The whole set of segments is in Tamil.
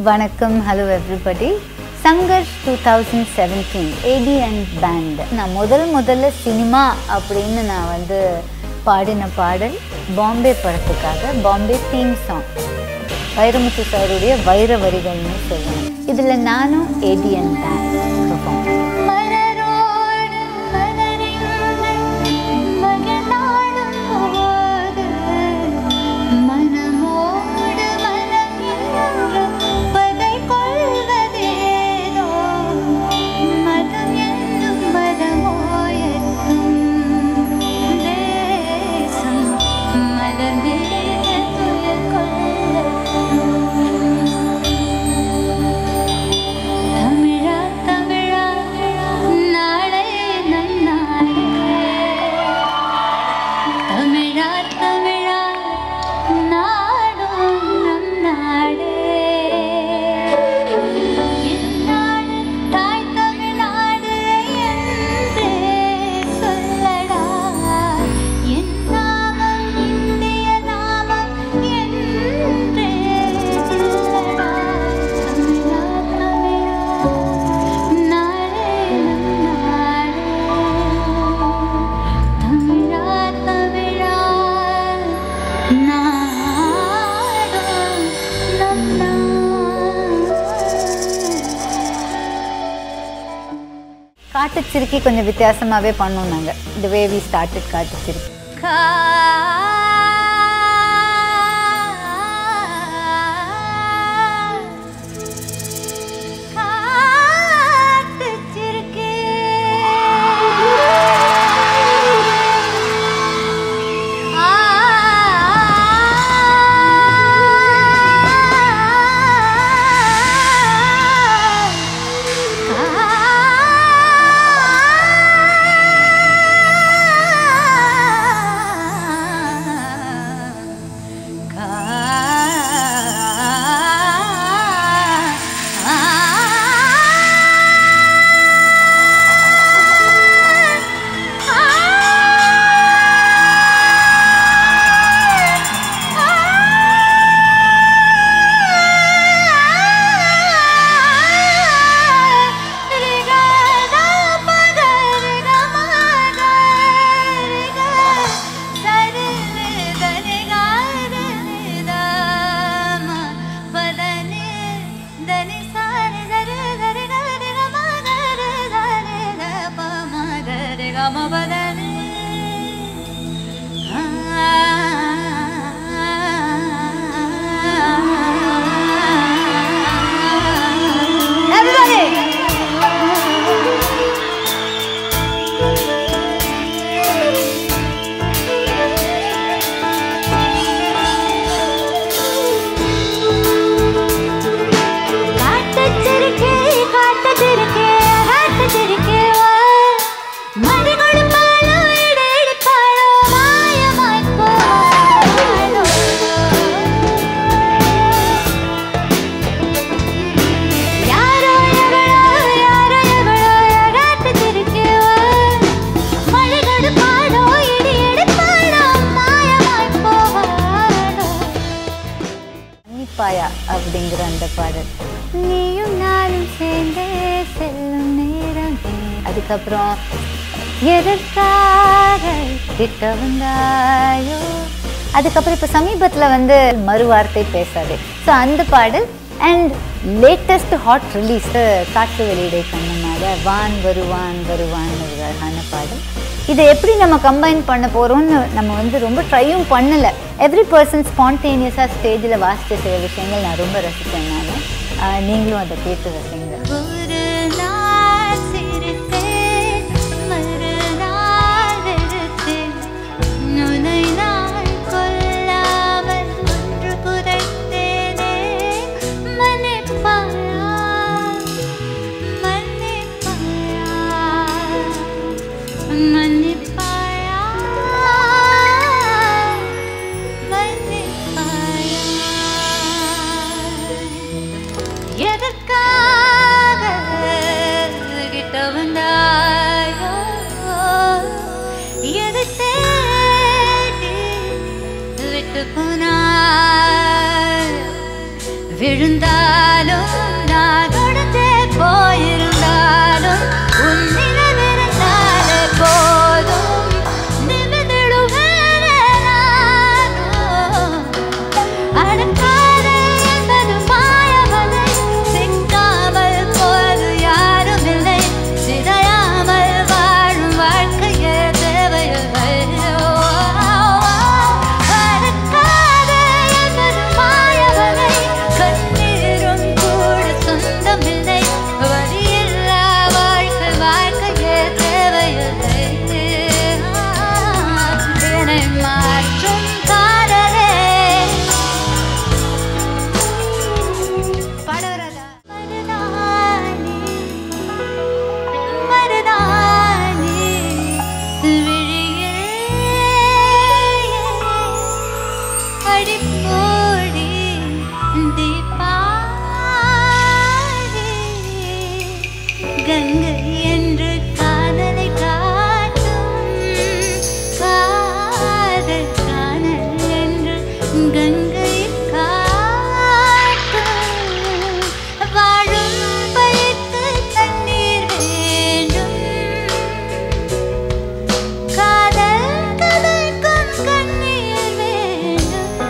வணக்கம் hello everybody Sangharsh two thousand seventeen AD and band நான் முதல் முதல்ல சினிமா அப்படின்னு நான் வந்து பாடின பாடல் பாம்பே படத்துக்காக பாம்பே தீம் சாங் வைரமுத்து சாருடைய வைர வரிகள்னு சொல்லுவேன் இதில் நானும் ஏடி அண்ட் பேண்ட் perform மலரோடு மலரின்றி மகனாடும் போது மனமோடு மனம் என்று பகை கொள்வதேதோ மதம் என்னும் மதமோயற்றும் தேசம் மலர் மீது துயர் கொள்ளட்டும் தமிழா தமிழா நாளே நம் நாடே தமிழா தமிழா நாடும் நம் நாடே என்னாடு தாய் தமிழ்நாடு என்றே சொல்லடா என் நாமம் இந்திய நாமம் என்றே சொல்லடா தமிழா தமிழா நாடே நம் நாடே தமிழா தமிழா நாடும் நம் நாடே காட்டுச்சிருக்கி கொஞ்சம் வித்தியாசமாகவே பண்ணோம் நாங்கள் இந்த வே வி ஸ்டார்டட் காட்டுச்சிருக்கி காட்டுச்சிருக்கே காட்டுச்சிருக்கே காட்டுச்சிருக்கே மடிகளும் பாலும் இடையிடி பாலும் மாயமாய் போவாளோ யாரோ எவளோ யாரோ எவளோ காட்டுச்சிருக்கே மடிகளும் பாலும் இடையிடி பாலும் மாயமாய் போவாளோ அன்னிப்பாயா அப்படிங்கிற அந்த பாடல் நீயும் நானும் சேர்ந்தே செல்லும் நேரம் அதுக்கப்புறம் எதற்காக கிட்ட வந்தாயோ அதுக்கப்புறம் இப்போ சமீபத்தில் வந்து மறு வார்த்தை பேசாதே ஸோ அந்த பாடல் அண்ட் லேட்டஸ்ட் ஹாட் ரிலீஸ் காட்டு வெளியிடை கண்ணமாக வான் வருவான் வருவான் ஒரு அழகான பாடல் இதை எப்படி நம்ம கம்பைன் பண்ண போகிறோம்னு நம்ம வந்து ரொம்ப ட்ரையும் பண்ணலை எவ்ரி பர்சன் ஸ்பான்டேனியஸாக ஸ்டேஜில் வாசித்த சில விஷயங்கள் நான் ரொம்ப ரசித்தேன் நான் நீங்களும் அதை கேட்டு ரசிங்க ஒரு நாள் சிரித்தேன் மறுநாள் வெறுத்தேன் நுனை நாள் கொல்லாமல் ஒன்று புதைத்தேனே மன்னிப்பாயா மன்னிப்பாயா மன்னிப்பாயா மன்னிப்பாயா எதற்காக கிட்ட வந்தாயோ எதை தேடி விட்டு போனாய் விழுந்தாலும் நான் உடஞ்சே போயிருந்தாலும் உன் நினைவிருந்தாலே போதும் நிமிர்ந்திடுவேனே நானும் அடக்காதே என்பது மாயவலை சிக்காமல் போது யாரும் இல்லை சிதையாமல் வாழும் வாழ்க்கையே தேவையில்லை அடக்காதே என்பது மாயவலை கண்ணீரும் கூட சொந்தமில்லை வழியில்லா வாழ்க்கை வாழ்க்கையே தேவையில்லை என்னை மாற்றும் காதலே படரதா மருதாணி மருதாணி விழியே அடிப்போடி தீபாவளி கங்கை என்று காதலை காட்டும் காதல் காணல் என்று கங்கை காட்டும் வாழும் பயிர்க்கு தண்ணீர் வேண்டும் காதல் கதைக்கும் கண்ணீர் வேண்டும்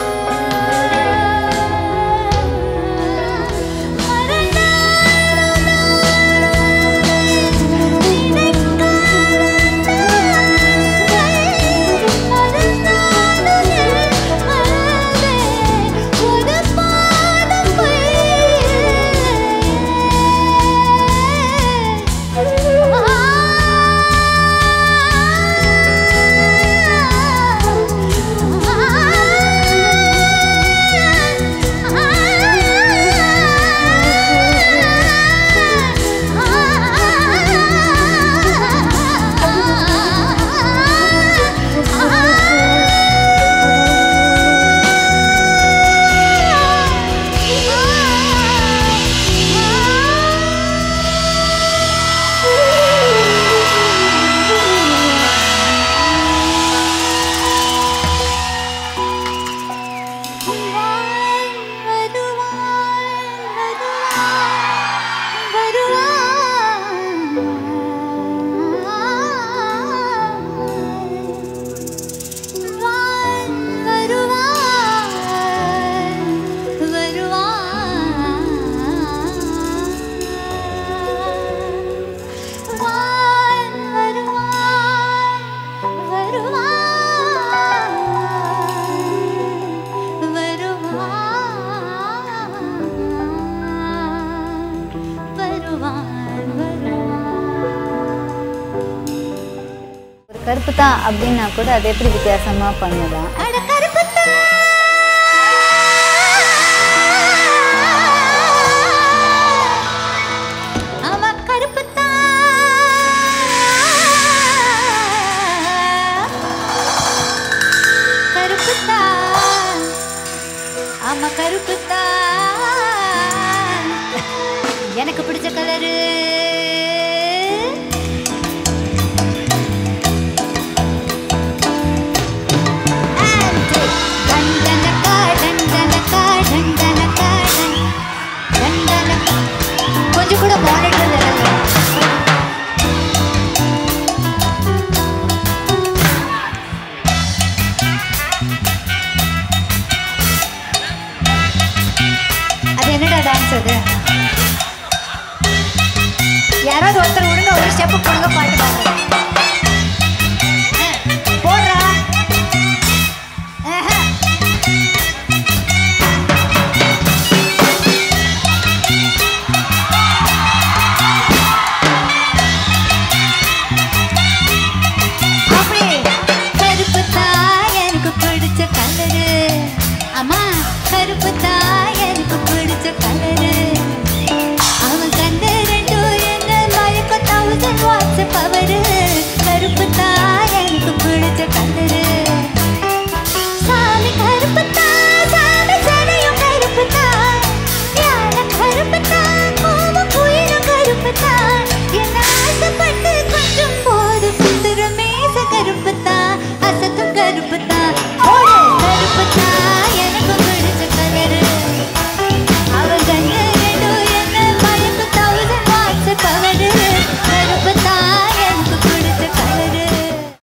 ஒரு கருப்பு தான் அப்படின்னா கூட அதை எப்படி வித்தியாசமா பண்ணலாம் அட கருப்புத்தான். ஆமா, கருப்புத்தான். கருப்புத்தான். ஆமா, கருப்புத்தான். எனக்கு பிடிச்ச கலரு கொஞ்சம் கூட மானிட்டர் அது என்னடா டான்ஸ் அது யாராவது ஒருத்தர் விடுங்க ஒரு ஸ்டெப்பு கொடுங்க பாட்டு பாடுங்க